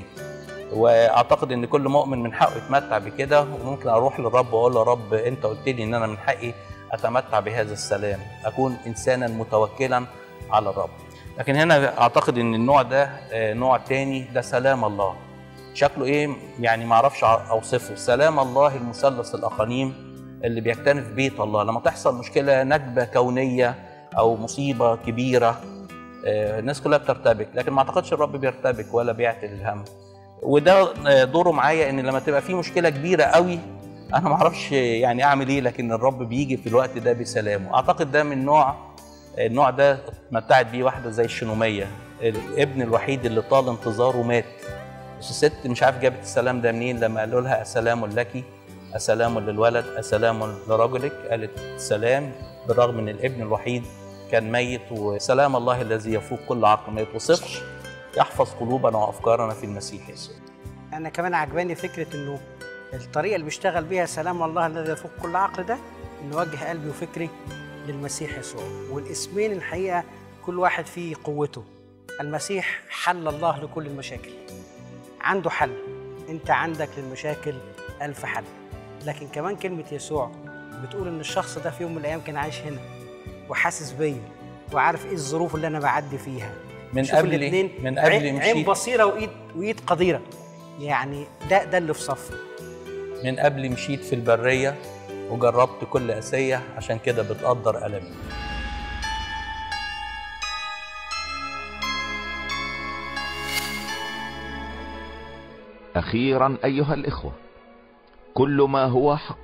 واعتقد ان كل مؤمن من حقه يتمتع بكده وممكن اروح للرب واقول له يا رب انت قلت لي ان انا من حقي اتمتع بهذا السلام اكون انسانا متوكلا على الرب لكن هنا اعتقد ان النوع ده آه، نوع تاني ده سلام الله شكله ايه يعني ما اعرفش اوصفه سلام الله المثلث الاقانيم اللي بيكتنف بيت الله لما تحصل مشكله نكبه كونيه او مصيبه كبيره آه، الناس كلها بترتبك لكن ما اعتقدش الرب بيرتبك ولا بيعتل الهم وده آه، دوره معايا ان لما تبقى في مشكله كبيره قوي انا ما اعرفش يعني اعمل ايه لكن الرب بيجي في الوقت ده بسلامه اعتقد ده من نوع النوع ده اتمتعت بيه واحده زي الشنوميه الابن الوحيد اللي طال انتظاره مات بس الست مش عارف جابت السلام ده منين لما قالوا لها اسلام لك اسلام للولد اسلام لرجلك قالت سلام بالرغم ان الابن الوحيد كان ميت وسلام الله الذي يفوق كل عقل ما يتوصفش يحفظ قلوبنا وافكارنا في المسيح يسوع انا كمان عجباني فكره انه الطريقه اللي بيشتغل بيها سلام الله الذي يفوق كل عقل ده انه وجه قلبي وفكري للمسيح يسوع والاسمين الحقيقه كل واحد فيه قوته المسيح حل الله لكل المشاكل عنده حل انت عندك للمشاكل الف حل لكن كمان كلمه يسوع بتقول ان الشخص ده في يوم من الايام كان عايش هنا وحاسس بيا وعارف ايه الظروف اللي انا بعدي فيها من شوف قبل الاتنين من قبل عين, عين مشيت بصيره وايد وايد قديره يعني ده ده اللي في صفي من قبل مشيت في البريه وجربت كل اسيه عشان كده بتقدر المي اخيرا ايها الاخوه كل ما هو حق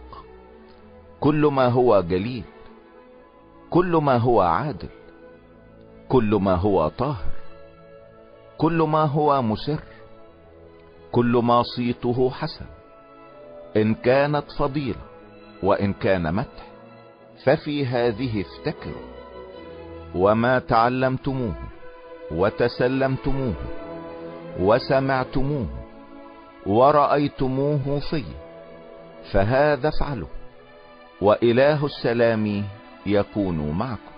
كل ما هو جليل كل ما هو عادل كل ما هو طاهر كل ما هو مسر كل ما صيته حسن ان كانت فضيله وان كان مدح ففي هذه افتكروا وما تعلمتموه وتسلمتموه وسمعتموه ورأيتموه في فهذا افعلوا وإله السلام يكون معكم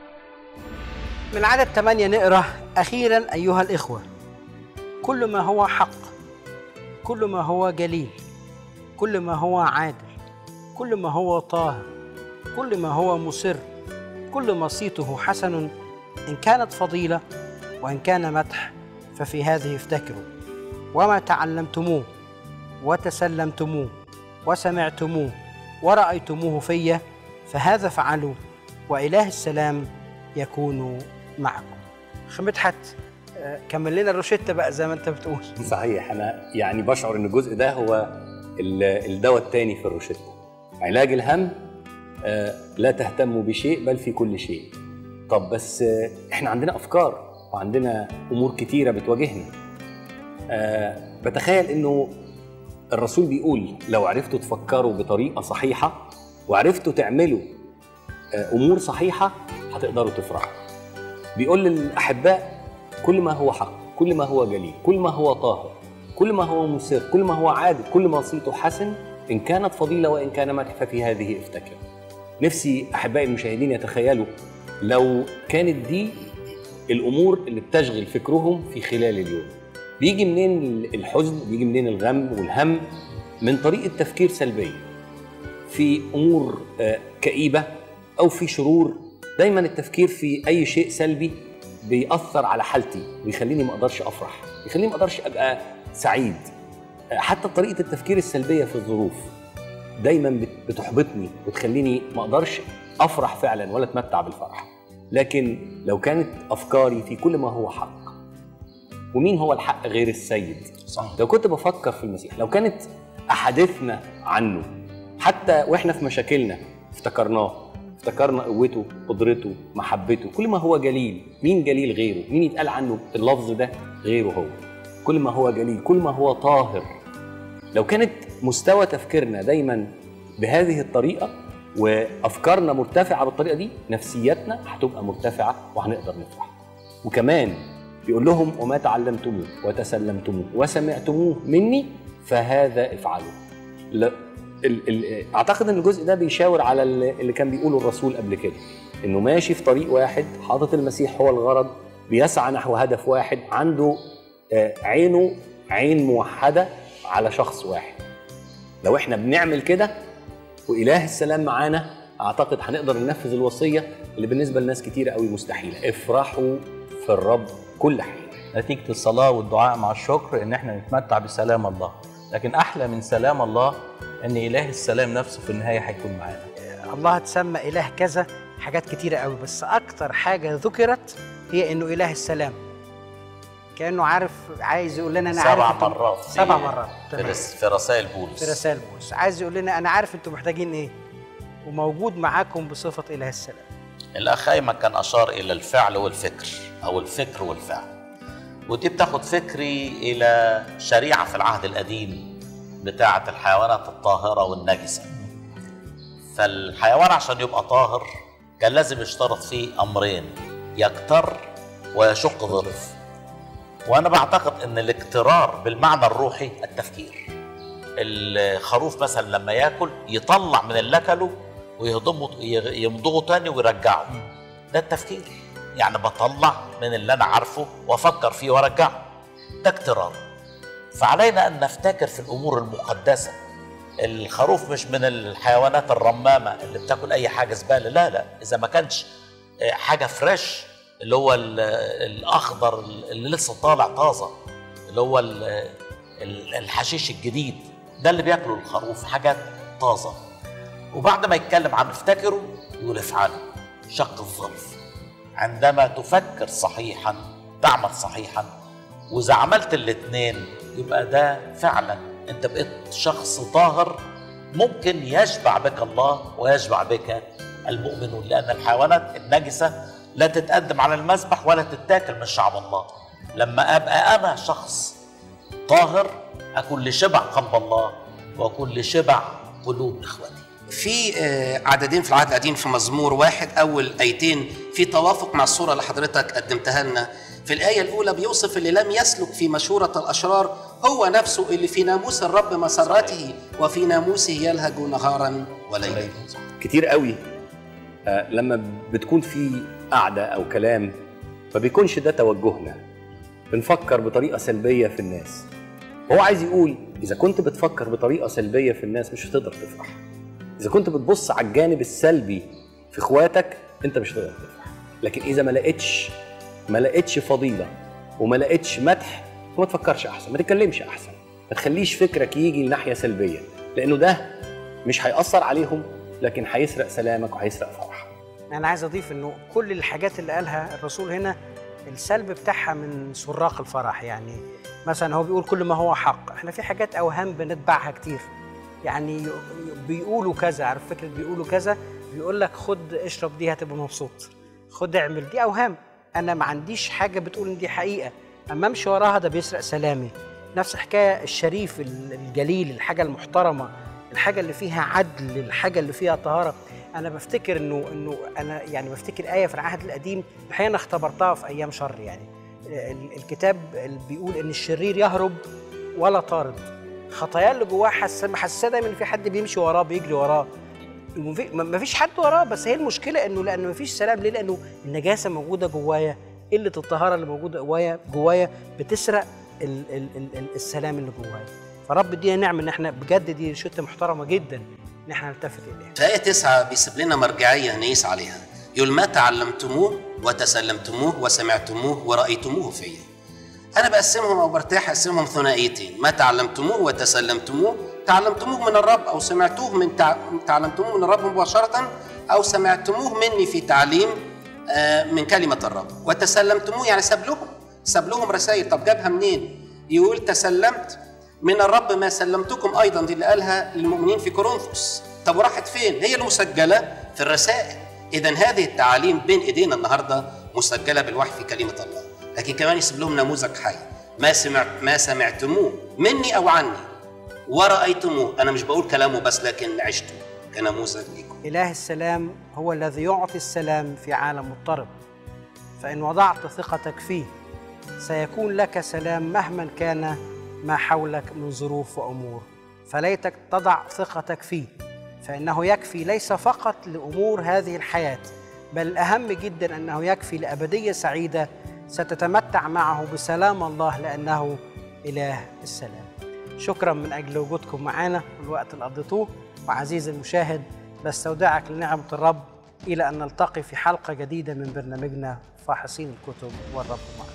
من عدد ثمانية نقرأ أخيرا أيها الإخوة كل ما هو حق كل ما هو جليل كل ما هو عادل كل ما هو طاهر كل ما هو مسر كل ما صيته حسن إن كانت فضيلة وإن كان مدح ففي هذه افتكروا وما تعلمتموه وتسلمتموه وسمعتموه ورأيتموه في فهذا فعلوا وإله السلام يكون معكم خمدحت آه، كمل لنا الروشتة بقى زي ما انت بتقول صحيح انا يعني بشعر ان الجزء ده هو ال- الدواء الثاني في الروشته علاج الهم آه، لا تهتموا بشيء بل في كل شيء طب بس آه، احنا عندنا افكار وعندنا امور كتيره بتواجهنا آه، بتخيل انه الرسول بيقول لو عرفتوا تفكروا بطريقه صحيحه وعرفتوا تعملوا آه، امور صحيحه هتقدروا تفرحوا بيقول للاحباء كل ما هو حق كل ما هو جليل كل ما هو طاهر كل ما هو مسر كل ما هو عادل كل ما صيته حسن ان كانت فضيله وان كان مدح ففي هذه افتكر نفسي احبائي المشاهدين يتخيلوا لو كانت دي الامور اللي بتشغل فكرهم في خلال اليوم بيجي منين الحزن بيجي منين الغم والهم من طريقه تفكير سلبيه في امور آه، كئيبه او في شرور دايما التفكير في اي شيء سلبي بيأثر على حالتي ويخليني ما اقدرش افرح يخليني ما اقدرش ابقى سعيد آه، حتى طريقه التفكير السلبيه في الظروف دايما بت- بتحبطني وتخليني ما اقدرش افرح فعلا ولا اتمتع بالفرح لكن لو كانت افكاري في كل ما هو حق ومين هو الحق غير السيد صح لو كنت بفكر في المسيح لو كانت احاديثنا عنه حتى واحنا في مشاكلنا افتكرناه افتكرنا قوته قدرته محبته كل ما هو جليل مين جليل غيره مين يتقال عنه اللفظ ده غيره هو كل ما هو جليل كل ما هو طاهر لو كانت مستوى تفكيرنا دايما بهذه الطريقه وافكارنا مرتفعه بالطريقه دي نفسياتنا هتبقى مرتفعه وهنقدر نفرح وكمان بيقول لهم وما تعلمتموه وتسلمتموه وسمعتموه مني فهذا افعلوا لا ال ال اعتقد ان الجزء ده بيشاور على اللي اللي كان بيقوله الرسول قبل كده انه ماشي في طريق واحد حاطط المسيح هو الغرض بيسعى نحو هدف واحد عنده آه، عينه عين موحده على شخص واحد لو احنا بنعمل كده واله السلام معانا اعتقد هنقدر ننفذ الوصيه اللي بالنسبه لناس كتيره قوي مستحيله افرحوا في الرب كل حين نتيجة الصلاة والدعاء مع الشكر إن إحنا نتمتع بسلام الله لكن أحلى من سلام الله إن إله السلام نفسه في النهاية هيكون معانا الله تسمى إله كذا حاجات كتيرة قوي بس أكتر حاجة ذكرت هي إنه إله السلام كأنه عارف عايز يقول لنا أنا سبع عارف أنتم- مرات في- سبع مرات في, تمام. رس- في رسائل بولس في رسائل بولس عايز يقول لنا أنا عارف أنتم محتاجين إيه وموجود معاكم بصفة إله السلام الاخ ايمن كان اشار الى الفعل والفكر او الفكر والفعل ودي بتاخد فكري الى شريعه في العهد القديم بتاعه الحيوانات الطاهره والنجسه فالحيوان عشان يبقى طاهر كان لازم يشترط فيه امرين يكتر ويشق ظرف وانا بعتقد ان الاكترار بالمعنى الروحي التفكير الخروف مثلا لما ياكل يطلع من اللي اكله ويهضمه يمضغه تاني ويرجعه ده التفكير يعني بطلع من اللي انا عارفه وافكر فيه وارجعه ده اكترار فعلينا ان نفتكر في الامور المقدسه الخروف مش من الحيوانات الرمامه اللي بتاكل اي حاجه زباله لا لا اذا ما كانش آه، حاجه فريش اللي هو ال- الاخضر اللي لسه طالع طازه اللي هو ال- ال- الحشيش الجديد ده اللي بياكله الخروف حاجات طازه وبعد ما يتكلم عن افتكروا يقول افعلوا شق الظرف عندما تفكر صحيحا تعمل صحيحا واذا عملت الاثنين يبقى ده فعلا انت بقيت شخص طاهر ممكن يشبع بك الله ويشبع بك المؤمنون لان الحيوانات النجسه لا تتقدم على المذبح ولا تتاكل من شعب الله لما ابقى انا شخص طاهر اكون لشبع قلب الله واكون لشبع قلوب اخوتي في آه، عددين في العهد القديم في مزمور واحد اول ايتين في توافق مع الصوره اللي حضرتك قدمتها لنا في الايه الاولى بيوصف اللي لم يسلك في مشوره الاشرار هو نفسه اللي في ناموس الرب مسرته وفي ناموسه يلهج نهارا وليلا كتير قوي آه، لما بتكون في قعده او كلام ما بيكونش ده توجهنا بنفكر بطريقه سلبيه في الناس هو عايز يقول اذا كنت بتفكر بطريقه سلبيه في الناس مش هتقدر تفرح اذا كنت بتبص على الجانب السلبي في اخواتك انت مش هتقدر تفرح لكن اذا ما لقيتش ما لقيتش فضيله وما لقيتش مدح فما تفكرش احسن ما تتكلمش احسن ما تخليش فكرك يجي لناحيه سلبيه لانه ده مش هيأثر عليهم لكن هيسرق سلامك وهيسرق فرحك انا عايز اضيف انه كل الحاجات اللي قالها الرسول هنا السلب بتاعها من سراق الفرح يعني مثلا هو بيقول كل ما هو حق احنا في حاجات اوهام بنتبعها كتير يعني ي- بيقولوا كذا عارف فكره بيقولوا كذا بيقول لك خد اشرب دي هتبقى مبسوط خد اعمل دي اوهام انا ما عنديش حاجه بتقول ان دي حقيقه اما امشي وراها ده بيسرق سلامي نفس الحكايه الشريف ال- الجليل الحاجه المحترمه الحاجه اللي فيها عدل الحاجه اللي فيها طهاره انا بفتكر انه انه انا يعني بفتكر ايه في العهد القديم الحقيقه انا اختبرتها في ايام شر يعني ال- الكتاب اللي بيقول ان الشرير يهرب ولا طارد خطاياه اللي جواه حاسه محسسه دايما ان في حد بيمشي وراه بيجري وراه ومفي- ما ما فيش حد وراه بس هي المشكله انه لانه ما فيش سلام ليه لانه النجاسه موجوده جوايا قله الطهاره اللي موجوده جوايا جوايا بتسرق ال ال ال ال السلام اللي جوايا فرب ادينا نعمه ان احنا بجد دي شته محترمه جدا ان احنا نلتفت اليها في آية تسعة بيسيب لنا مرجعية نقيس عليها يقول ما تعلمتموه وتسلمتموه وسمعتموه ورأيتموه فيا أنا بقسمهم أو برتاح أقسمهم ثنائيتين ما تعلمتموه وتسلمتموه تعلمتموه من الرب أو سمعتوه من تع... تعلمتموه من الرب مباشرة أو سمعتموه مني في تعليم آه، من كلمة الرب وتسلمتموه يعني ساب لهم ساب لهم رسائل طب جابها منين؟ يقول تسلمت من الرب ما سلمتكم ايضا دي اللي قالها للمؤمنين في كورنثوس طب وراحت فين هي اللي مسجله في الرسائل اذا هذه التعاليم بين ايدينا النهارده مسجله بالوحي في كلمه الله لكن كمان يسيب لهم نموذج حي ما سمعت ما سمعتموه مني او عني ورأيتموه انا مش بقول كلامه بس لكن عشته كنموذج ليكم إله السلام هو الذي يعطي السلام في عالم مضطرب فإن وضعت ثقتك فيه سيكون لك سلام مهما كان ما حولك من ظروف وأمور فليتك تضع ثقتك فيه فإنه يكفي ليس فقط لأمور هذه الحياة بل الأهم جدا أنه يكفي لأبدية سعيدة ستتمتع معه بسلام الله لأنه إله السلام شكرا من أجل وجودكم معنا والوقت اللي قضيتوه وعزيزي المشاهد بستودعك لنعمة الرب إلى أن نلتقي في حلقة جديدة من برنامجنا فاحصين الكتب والرب معك